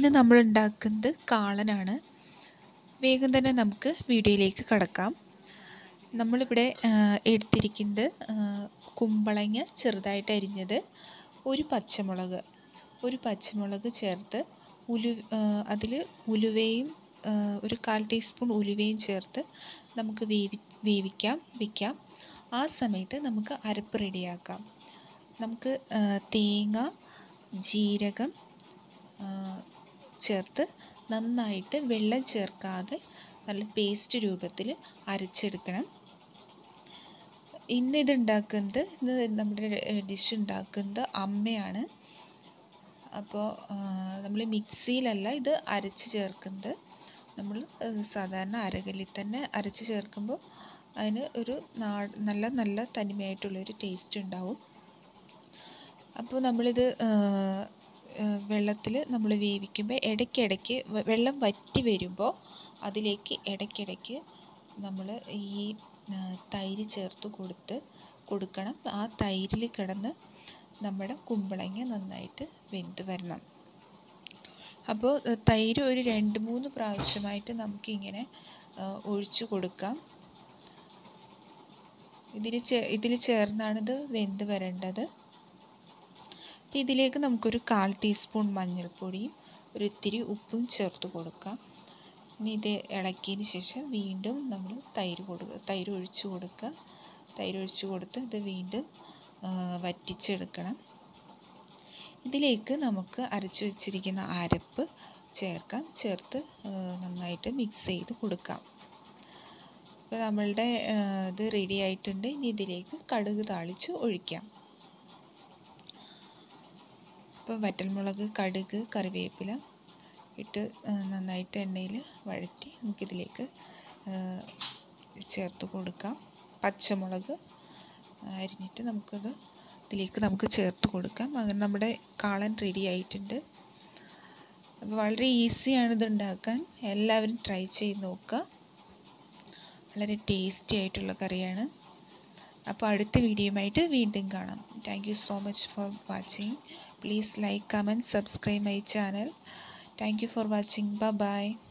ഇന്ന് നമ്മൾ ഉണ്ടാക്കുന്നത് കാളനാണ് വേഗം തന്നെ നമുക്ക് വീഡിയോയിലേക്ക് കടക്കാം നമ്മളിവിടെ എടുത്തിരിക്കുന്നത് കുമ്പളങ്ങ ചെറുതായിട്ട് അരിഞ്ഞത് ഒരു പച്ചമുളക് ഒരു പച്ചമുളക് ചേർത്ത് ഉലു അതിൽ ഉലുവയും ഒരു കാൽ ടീസ്പൂൺ ഉലുവയും ചേർത്ത് നമുക്ക് വേവി വേവിക്കാം വയ്ക്കാം ആ സമയത്ത് നമുക്ക് അരപ്പ് റെഡിയാക്കാം നമുക്ക് തേങ്ങ ജീരകം ചേർത്ത് നന്നായിട്ട് വെള്ളം ചേർക്കാതെ നല്ല പേസ്റ്റ് രൂപത്തിൽ അരച്ചെടുക്കണം ഇന്ന് ഇത് ഉണ്ടാക്കുന്നത് ഇന്ന് നമ്മുടെ ഡിഷ് ഉണ്ടാക്കുന്നത് അമ്മയാണ് അപ്പോൾ നമ്മൾ മിക്സിയിലല്ല ഇത് അരച്ച് ചേർക്കുന്നത് നമ്മൾ സാധാരണ അരകല്ലിൽ തന്നെ അരച്ച് ചേർക്കുമ്പോൾ അതിന് ഒരു നാട് നല്ല നല്ല തനിമയായിട്ടുള്ളൊരു ടേസ്റ്റ് ഉണ്ടാവും അപ്പോൾ നമ്മളിത് വെള്ളത്തിൽ നമ്മൾ വേവിക്കുമ്പോൾ ഇടയ്ക്കിടയ്ക്ക് വെള്ളം വറ്റി വരുമ്പോൾ അതിലേക്ക് ഇടയ്ക്കിടയ്ക്ക് നമ്മൾ ഈ തൈര് ചേർത്ത് കൊടുത്ത് കൊടുക്കണം ആ തൈരിൽ കിടന്ന് നമ്മുടെ കുമ്പളങ്ങ നന്നായിട്ട് വെന്ത് വരണം അപ്പോൾ തൈര് ഒരു രണ്ട് മൂന്ന് പ്രാവശ്യമായിട്ട് നമുക്കിങ്ങനെ ഒഴിച്ചു കൊടുക്കാം ഇതിൽ ചേ ഇതിൽ ചേർന്നാണിത് വെന്ത് വരേണ്ടത് അപ്പോൾ ഇതിലേക്ക് നമുക്കൊരു കാൽ ടീസ്പൂൺ മഞ്ഞൾപ്പൊടിയും ഒരു ഇത്തിരി ഉപ്പും ചേർത്ത് കൊടുക്കാം ഇനി ഇത് ഇളക്കിയതിന് ശേഷം വീണ്ടും നമ്മൾ തൈര് കൊടുക്കുക തൈര് ഒഴിച്ച് കൊടുക്കുക തൈര് ഒഴിച്ച് കൊടുത്ത് ഇത് വീണ്ടും വറ്റിച്ചെടുക്കണം ഇതിലേക്ക് നമുക്ക് അരച്ച് വെച്ചിരിക്കുന്ന അരപ്പ് ചേർക്കാം ചേർത്ത് നന്നായിട്ട് മിക്സ് ചെയ്ത് കൊടുക്കാം അപ്പോൾ നമ്മളുടെ ഇത് റെഡി ആയിട്ടുണ്ട് ഇനി ഇതിലേക്ക് കടുക് താളിച്ച് ഒഴിക്കാം ഇപ്പോൾ വറ്റൽമുളക് കടുക് കറിവേപ്പില ഇട്ട് നന്നായിട്ട് എണ്ണയിൽ വഴറ്റി നമുക്കിതിലേക്ക് ചേർത്ത് കൊടുക്കാം പച്ചമുളക് അരിഞ്ഞിട്ട് നമുക്കത് ഇതിലേക്ക് നമുക്ക് ചേർത്ത് കൊടുക്കാം അങ്ങനെ നമ്മുടെ കാളൻ റെഡി ആയിട്ടുണ്ട് അപ്പോൾ വളരെ ഈസിയാണ് ഇത് ഉണ്ടാക്കാൻ എല്ലാവരും ട്രൈ ചെയ്ത് നോക്കുക വളരെ ടേസ്റ്റി ആയിട്ടുള്ള കറിയാണ് അപ്പോൾ അടുത്ത വീഡിയോയുമായിട്ട് വീണ്ടും കാണാം thank you so much for watching please like comment subscribe my channel thank you for watching by